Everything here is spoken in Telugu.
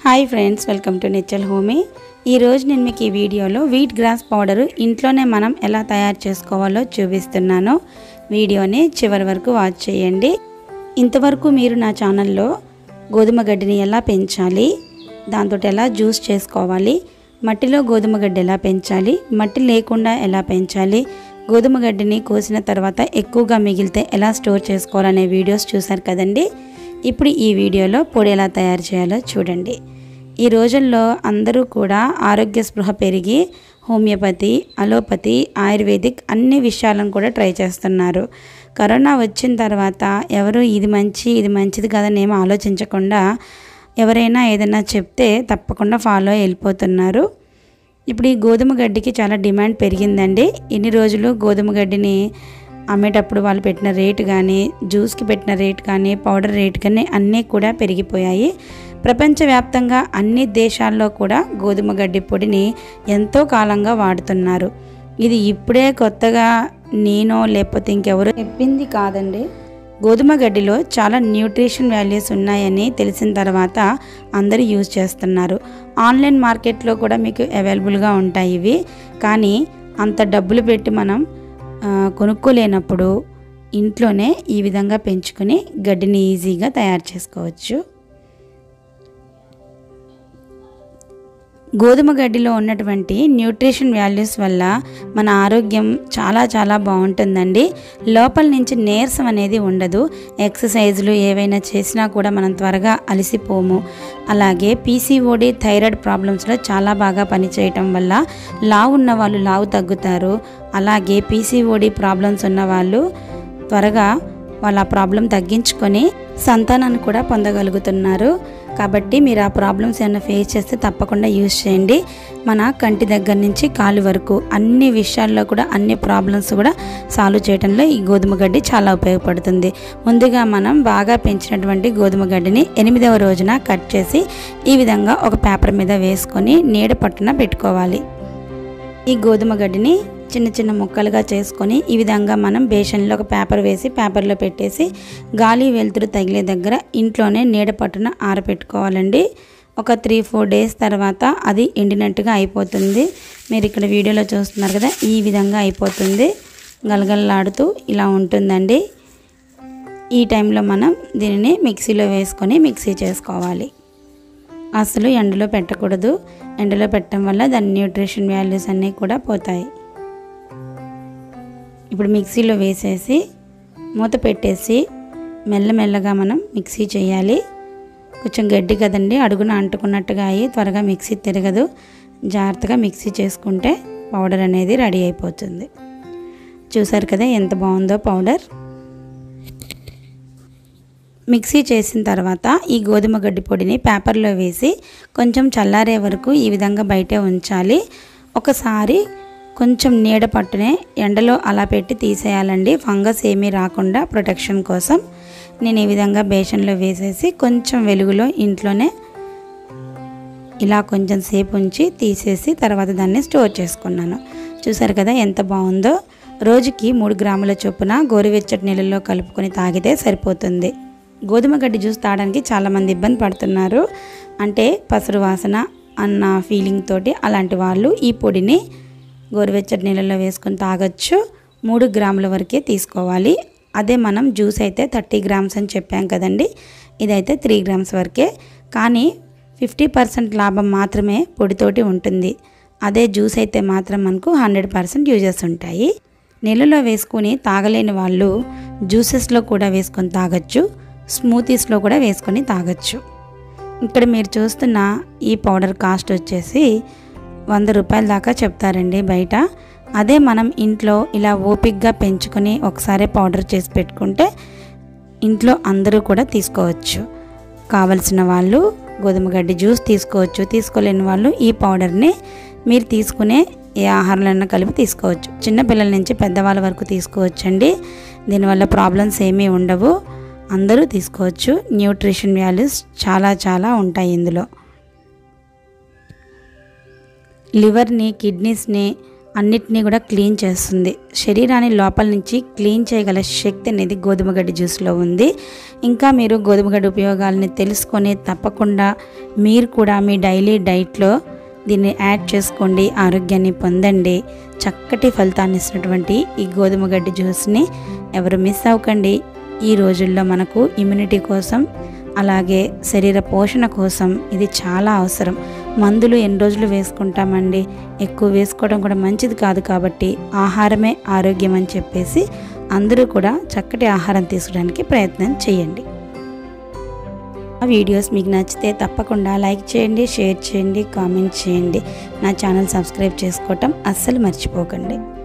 హాయ్ ఫ్రెండ్స్ వెల్కమ్ టు నెచ్చల్ హోమీ ఈరోజు నేను మీకు ఈ వీడియోలో వీట్ గ్రాస్ పౌడరు ఇంట్లోనే మనం ఎలా తయారు చేసుకోవాలో చూపిస్తున్నాను వీడియోని చివరి వరకు వాచ్ చేయండి ఇంతవరకు మీరు నా ఛానల్లో గోధుమ గడ్డిని ఎలా పెంచాలి దాంతో ఎలా జ్యూస్ చేసుకోవాలి మట్టిలో గోధుమ గడ్డి ఎలా పెంచాలి మట్టి లేకుండా ఎలా పెంచాలి గోధుమ గడ్డిని కోసిన తర్వాత ఎక్కువగా మిగిలితే ఎలా స్టోర్ చేసుకోవాలనే వీడియోస్ చూశారు కదండి ఇప్పుడు ఈ వీడియోలో పొడి ఎలా తయారు చేయాలో చూడండి ఈ రోజుల్లో అందరూ కూడా ఆరోగ్య స్పృహ పెరిగి హోమియోపతి అలోపతి ఆయుర్వేదిక్ అన్ని విషయాలను కూడా ట్రై చేస్తున్నారు కరోనా వచ్చిన తర్వాత ఎవరు ఇది మంచి ఇది మంచిది కదని ఏమీ ఆలోచించకుండా ఎవరైనా ఏదైనా చెప్తే తప్పకుండా ఫాలో వెళ్ళిపోతున్నారు ఇప్పుడు ఈ గోధుమ గడ్డికి చాలా డిమాండ్ పెరిగిందండి ఇన్ని రోజులు గోధుమ గడ్డిని అమ్మేటప్పుడు వాళ్ళు పెట్టిన రేటు కానీ జ్యూస్కి పెట్టిన రేట్ కానీ పౌడర్ రేట్ కానీ అన్నీ కూడా పెరిగిపోయాయి ప్రపంచవ్యాప్తంగా అన్ని దేశాల్లో కూడా గోధుమ గడ్డి పొడిని ఎంతో కాలంగా వాడుతున్నారు ఇది ఇప్పుడే కొత్తగా నేనో లేకపోతే ఇంకెవరో చెప్పింది కాదండి గోధుమ గడ్డిలో చాలా న్యూట్రిషన్ వాల్యూస్ ఉన్నాయని తెలిసిన తర్వాత అందరూ యూజ్ చేస్తున్నారు ఆన్లైన్ మార్కెట్లో కూడా మీకు అవైలబుల్గా ఉంటాయి ఇవి కానీ అంత డబ్బులు పెట్టి మనం ఆ, కొనుక్కోలేనప్పుడు ఇంట్లోనే ఈ విధంగా పెంచుకొని గడ్డిని ఈజీగా తయారు చేసుకోవచ్చు గోధుమ గడ్డిలో ఉన్నటువంటి న్యూట్రిషన్ వాల్యూస్ వల్ల మన ఆరోగ్యం చాలా చాలా బాగుంటుందండి లోపల నుంచి నీరసం అనేది ఉండదు ఎక్సర్సైజులు ఏవైనా చేసినా కూడా మనం త్వరగా అలసిపోము అలాగే పీసీఓడి థైరాయిడ్ ప్రాబ్లమ్స్లో చాలా బాగా పనిచేయటం వల్ల లావు ఉన్న వాళ్ళు లావు తగ్గుతారు అలాగే పీసీఓడి ప్రాబ్లమ్స్ ఉన్న వాళ్ళు త్వరగా వాళ్ళ ఆ ప్రాబ్లం తగ్గించుకొని సంతానాన్ని కూడా పొందగలుగుతున్నారు కాబట్టి మీరు ఆ ప్రాబ్లమ్స్ ఏమైనా ఫేస్ చేస్తే తప్పకుండా యూజ్ చేయండి మన కంటి దగ్గర నుంచి కాలు వరకు అన్ని విషయాల్లో కూడా అన్ని ప్రాబ్లమ్స్ కూడా సాల్వ్ చేయడంలో ఈ గోధుమ గడ్డి చాలా ఉపయోగపడుతుంది ముందుగా మనం బాగా పెంచినటువంటి గోధుమ గడ్డిని ఎనిమిదవ రోజున కట్ చేసి ఈ విధంగా ఒక పేపర్ మీద వేసుకొని నీడ పట్టున పెట్టుకోవాలి ఈ గోధుమ గడ్డిని చిన్న చిన్న ముక్కలుగా చేసుకొని ఈ విధంగా మనం బేషన్లో ఒక పేపర్ వేసి పేపర్లో పెట్టేసి గాలి వెలుతురు తగిలే దగ్గర ఇంట్లోనే నీడ పట్టున ఆరబెట్టుకోవాలండి ఒక త్రీ ఫోర్ డేస్ తర్వాత అది ఎండినట్టుగా అయిపోతుంది మీరు ఇక్కడ వీడియోలో చూస్తున్నారు కదా ఈ విధంగా అయిపోతుంది గలగలలాడుతూ ఇలా ఉంటుందండి ఈ టైంలో మనం దీనిని మిక్సీలో వేసుకొని మిక్సీ చేసుకోవాలి అసలు ఎండలో పెట్టకూడదు ఎండలో పెట్టడం వల్ల దాని న్యూట్రిషన్ వాల్యూస్ అన్నీ కూడా పోతాయి ఇప్పుడు మిక్సీలో వేసేసి మూత పెట్టేసి మెల్లమెల్లగా మనం మిక్సీ చేయాలి కొంచెం గడ్డి కదండి అడుగున అంటుకున్నట్టుగా అయ్యి త్వరగా మిక్సీ తిరగదు జాగ్రత్తగా మిక్సీ చేసుకుంటే పౌడర్ అనేది రెడీ అయిపోతుంది చూసారు కదా ఎంత బాగుందో పౌడర్ మిక్సీ చేసిన తర్వాత ఈ గోధుమ గడ్డి పొడిని పేపర్లో వేసి కొంచెం చల్లారే వరకు ఈ విధంగా బయటే ఉంచాలి ఒకసారి కొంచెం నీడ పట్టునే ఎండలో అలా పెట్టి తీసేయాలండి ఫంగస్ ఏమీ రాకుండా ప్రొటెక్షన్ కోసం నేను ఈ విధంగా బేషన్లో వేసేసి కొంచెం వెలుగులో ఇంట్లోనే ఇలా కొంచెం సేపు ఉంచి తీసేసి తర్వాత దాన్ని స్టోర్ చేసుకున్నాను చూసారు కదా ఎంత బాగుందో రోజుకి మూడు గ్రాముల చొప్పున గోరువెచ్చటి నీళ్ళల్లో కలుపుకొని తాగితే సరిపోతుంది గోధుమ గడ్డి జ్యూస్ తాగడానికి చాలామంది ఇబ్బంది పడుతున్నారు అంటే పసరు వాసన అన్న ఫీలింగ్ తోటి అలాంటి వాళ్ళు ఈ పొడిని గోరువెచ్చటి నీళ్ళల్లో వేసుకొని తాగొచ్చు మూడు గ్రాముల వరకే తీసుకోవాలి అదే మనం జ్యూస్ అయితే థర్టీ గ్రామ్స్ అని చెప్పాం కదండి ఇదైతే త్రీ గ్రామ్స్ వరకే కానీ ఫిఫ్టీ పర్సెంట్ లాభం మాత్రమే పొడితోటి ఉంటుంది అదే జ్యూస్ అయితే మాత్రం మనకు హండ్రెడ్ పర్సెంట్ యూజెస్ ఉంటాయి నీళ్ళలో వేసుకుని తాగలేని వాళ్ళు జ్యూసెస్లో కూడా వేసుకొని తాగొచ్చు స్మూతీస్లో కూడా వేసుకొని తాగొచ్చు ఇక్కడ మీరు చూస్తున్న ఈ పౌడర్ కాస్ట్ వచ్చేసి వంద రూపాయల దాకా చెప్తారండి బయట అదే మనం ఇంట్లో ఇలా ఓపిక్గా పెంచుకొని ఒకసారి పౌడర్ చేసి పెట్టుకుంటే ఇంట్లో అందరూ కూడా తీసుకోవచ్చు కావలసిన వాళ్ళు గోధుమ గడ్డి జ్యూస్ తీసుకోవచ్చు తీసుకోలేని వాళ్ళు ఈ పౌడర్ని మీరు తీసుకునే ఏ ఆహారంలో కలిపి తీసుకోవచ్చు చిన్నపిల్లల నుంచి పెద్దవాళ్ళ వరకు తీసుకోవచ్చండి దీనివల్ల ప్రాబ్లమ్స్ ఏమీ ఉండవు అందరూ తీసుకోవచ్చు న్యూట్రిషన్ వాల్యూస్ చాలా చాలా ఉంటాయి ఇందులో లివర్ని కిడ్నీస్ని అన్నిటినీ కూడా క్లీన్ చేస్తుంది శరీరాన్ని లోపల నుంచి క్లీన్ చేయగల శక్తి అనేది గోధుమ గడ్డి జ్యూస్లో ఉంది ఇంకా మీరు గోధుమ గడ్డి ఉపయోగాలని తెలుసుకొని తప్పకుండా మీరు కూడా మీ డైలీ డైట్లో దీన్ని యాడ్ చేసుకోండి ఆరోగ్యాన్ని పొందండి చక్కటి ఫలితాన్ని ఇస్తున్నటువంటి ఈ గోధుమ గడ్డి జ్యూస్ని ఎవరు మిస్ అవ్వకండి ఈ రోజుల్లో మనకు ఇమ్యూనిటీ కోసం అలాగే శరీర పోషణ కోసం ఇది చాలా అవసరం మందులు ఎన్ని రోజులు వేసుకుంటామండి ఎక్కువ వేసుకోవడం కూడా మంచిది కాదు కాబట్టి ఆహారమే ఆరోగ్యం అని చెప్పేసి అందరూ కూడా చక్కటి ఆహారం తీసుకోవడానికి ప్రయత్నం చేయండి ఆ వీడియోస్ మీకు నచ్చితే తప్పకుండా లైక్ చేయండి షేర్ చేయండి కామెంట్ చేయండి నా ఛానల్ సబ్స్క్రైబ్ చేసుకోవటం అస్సలు మర్చిపోకండి